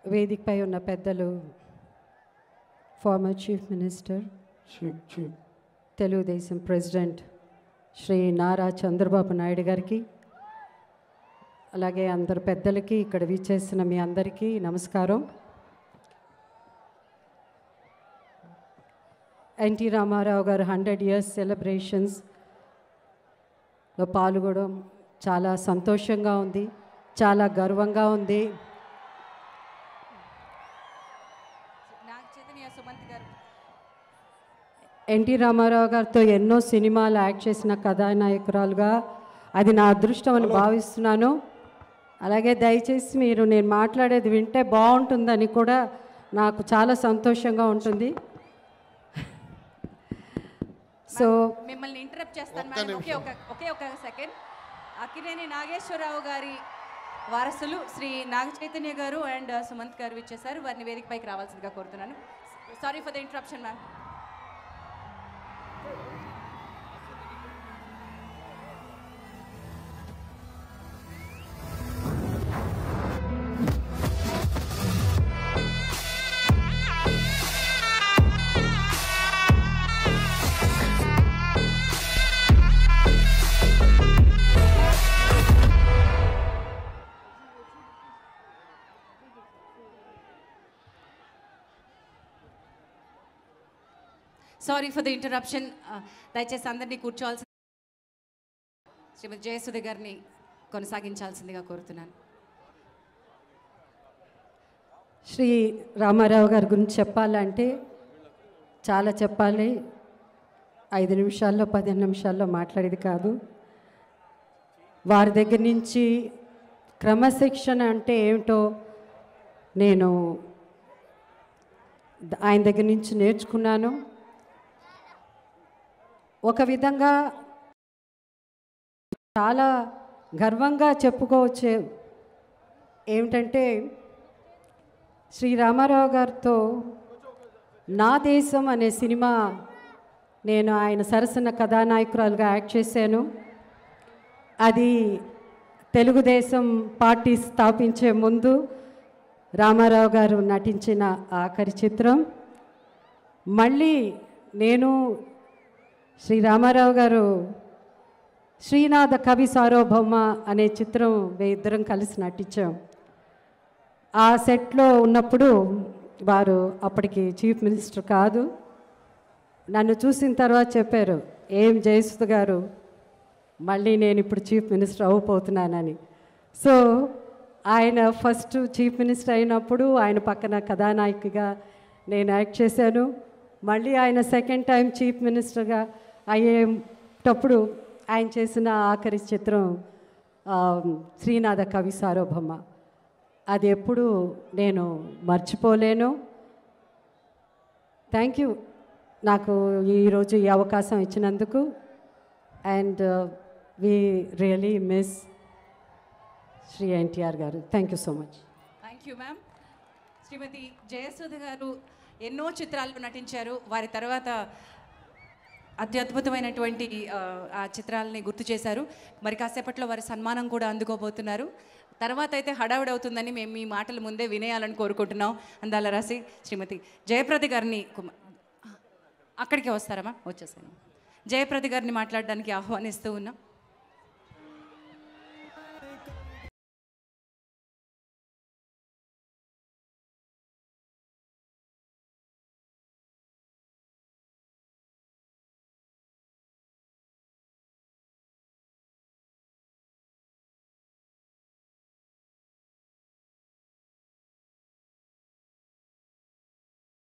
వేదికపై ఉన్న పెద్దలు former chief minister chief chief Telugu Desam president Shri Nara Chandrababu Naidu గారికి అలాగే అందరు పెద్దలకి ఇక్కడ విచ్చేసిన మీ అందరికీ నమస్కారం ఎన్టీ రామారావు గారు హండ్రెడ్ ఇయర్స్ సెలబ్రేషన్స్లో పాల్గొనడం చాలా సంతోషంగా ఉంది చాలా గర్వంగా ఉంది నాగ్ చైతన్య సుమంత్ గారు ఎన్టీ రామారావు గారితో ఎన్నో సినిమాలు యాక్ట్ చేసిన కథానాయకురాలుగా అది నా అదృష్టం అని భావిస్తున్నాను అలాగే దయచేసి మీరు నేను మాట్లాడేది వింటే బాగుంటుందని కూడా నాకు చాలా సంతోషంగా ఉంటుంది సో మిమ్మల్ని ఇంటరప్ట్ చేస్తాను మేడం ఒకే ఒక ఒకే ఒక సెకండ్ అక్కినేని నాగేశ్వరరావు గారి వారసులు శ్రీ నాగ చైతన్య గారు అండ్ సుమంత్ గారు ఇచ్చేసారు వారిని వేదికపైకి రావాల్సిందిగా కోరుతున్నాను sorry for the interruption ma'am sorry for the interruption దయచేసి అందరినీ కూర్చోవాల్సి శ్రీమతి జయసుధ గారిని కొనసాగించాల్సిందిగా కోరుతున్నాను శ్రీ రామారావు గారి గురించి చెప్పాలంటే చాలా చెప్పాలి ఐదు నిమిషాల్లో పదిహేను నిమిషాల్లో మాట్లాడేది కాదు వారి దగ్గర నుంచి క్రమశిక్షణ అంటే ఏమిటో నేను ద- ఆయన దగ్గర నుంచి నేర్చుకున్నాను ఒక విధంగా చాలా గర్వంగా చెప్పుకోవచ్చు ఏమిటంటే శ్రీ రామారావు గారితో నా దేశం అనే సినిమా నేను ఆయన సరసన కథానాయకురాలుగా యాక్ట్ చేశాను అది తెలుగుదేశం పార్టీ స్థాపించే ముందు రామారావు గారు నటించిన ఆఖరి చిత్రం మళ్ళీ నేను శ్రీ రామారావు గారు శ్రీనాథ కవి సార్వభౌమ అనే చిత్రం మేము ఇద్దరం కలిసి నటించాం ఆ సెట్లో ఉన్నప్పుడు వారు అప్పటికి చీఫ్ మినిస్టర్ కాదు నన్ను చూసిన తర్వాత చెప్పారు ఏం జయసుధ గారు మళ్ళీ నేను ఇప్పుడు చీఫ్ మినిస్టర్ అవ్వబోతున్నానని సో ఆయన ఫస్ట్ చీఫ్ మినిస్టర్ అయినప్పుడు ఆయన పక్కన కథానాయికగా నేను యాక్ట్ చేశాను మళ్ళీ ఆయన సెకండ్ టైం చీఫ్ మినిస్టర్గా అయ్యేటప్పుడు ఆయన చేసిన ఆఖరి చిత్రం ఆ, శ్రీనాథ కవి సార్వభౌమ అది ఎప్పుడు నేను మర్చిపోలేను థ్యాంక్ యూ నాకు ఈరోజు ఈ అవకాశం ఇచ్చినందుకు and we really miss Shri NTR garu thank you so much thank you ma'am Shrimati Jayasudha garu ఎన్నో చిత్రాల్లో నటించారు వారి తర్వాత అత్యద్భుతమైనటువంటి ఆ, ఆ చిత్రాలని గుర్తు చేశారు మరి కాసేపట్లో వారి సన్మానం కూడా అందుకోబోతున్నారు తర్వాత అయితే హడావిడి అవుతుందని మేము మీ మాటలు ముందే వినేయాలని కోరుకుంటున్నాం అందాల రాసి శ్రీమతి జయప్రద గారిని కుమ- అక్కడికి వస్తారమ్మా వచ్చేసాను జయప్రద గారిని మాట్లాడడానికి ఆహ్వానిస్తూ ఉన్నాం